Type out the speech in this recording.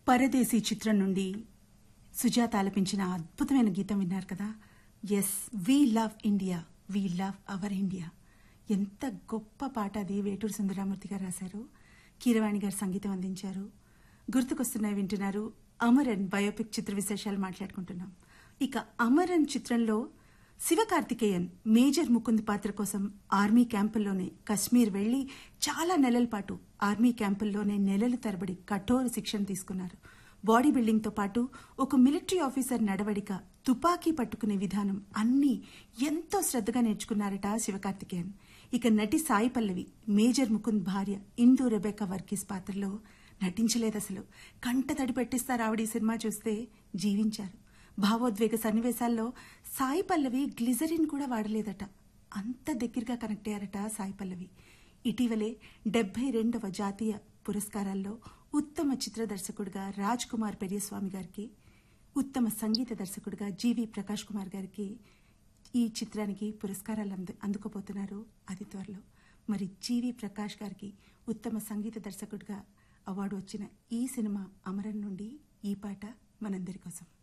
పరదేశీ చిత్రం నుండి సుజాత ఆలపించిన అద్భుతమైన గీతం విన్నారు కదా yes we love India we love our India ఎంత గొప్ప పాట అది వేటూరు సుందరామూర్తి గారు రాశారు కీరవాణి గారు సంగీతం అందించారు గుర్తుకొస్తున్నాయి వింటున్నారు అమరన్ బయోపిక్ చిత్ర విశేషాలు మాట్లాడుకుంటున్నాం ఇక అమరన్ చిత్రంలో శివకార్తికేయన్ మేజర్ ముకుంద్ పాత్ర కోసం ఆర్మీ క్యాంపుల్లోనే కశ్మీర్ వెళ్లి చాలా నెలల పాటు ఆర్మీ క్యాంపుల్లోనే నెలల తరబడి కఠోర శిక్షణ తీసుకున్నారు బాడీ బిల్డింగ్ తో పాటు ఒక మిలిటరీ ఆఫీసర్ నడవడిక తుపాకీ పట్టుకునే విధానం అన్నీ ఎంతో శ్రద్ధగా నేర్చుకున్నారట శివకార్తికేయన్ ఇక నటి సాయి పల్లవి మేజర్ ముకుంద్ భార్య ఇందు రెబెకా వర్గీస్ పాత్రలో నటించలేదు అసలు కంట తడి పెట్టిస్తారు ఆవిడ ఈ సినిమా చూస్తే జీవించారు భావోద్వేగ సన్నివేశాల్లో సాయి పల్లవి గ్లిజరిన్ కూడా వాడలేదట అంత దగ్గరగా కనెక్ట్ అయ్యారట సాయి పల్లవి ఇటీవలే డెబ్బై రెండవ జాతీయ పురస్కారాల్లో ఉత్తమ చిత్ర దర్శకుడిగా రాజ్ కుమార్ పెరియస్వామి గారికి ఉత్తమ సంగీత దర్శకుడిగా జీవి ప్రకాష్ కుమార్ గారికి ఈ చిత్రానికి పురస్కారాలు అందు అందుకోబోతున్నారు అది త్వరలో మరి జీవి ప్రకాష్ గారికి ఉత్తమ సంగీత దర్శకుడిగా అవార్డు వచ్చిన ఈ సినిమా అమరన్ నుండి ఈ పాట మనందరి కోసం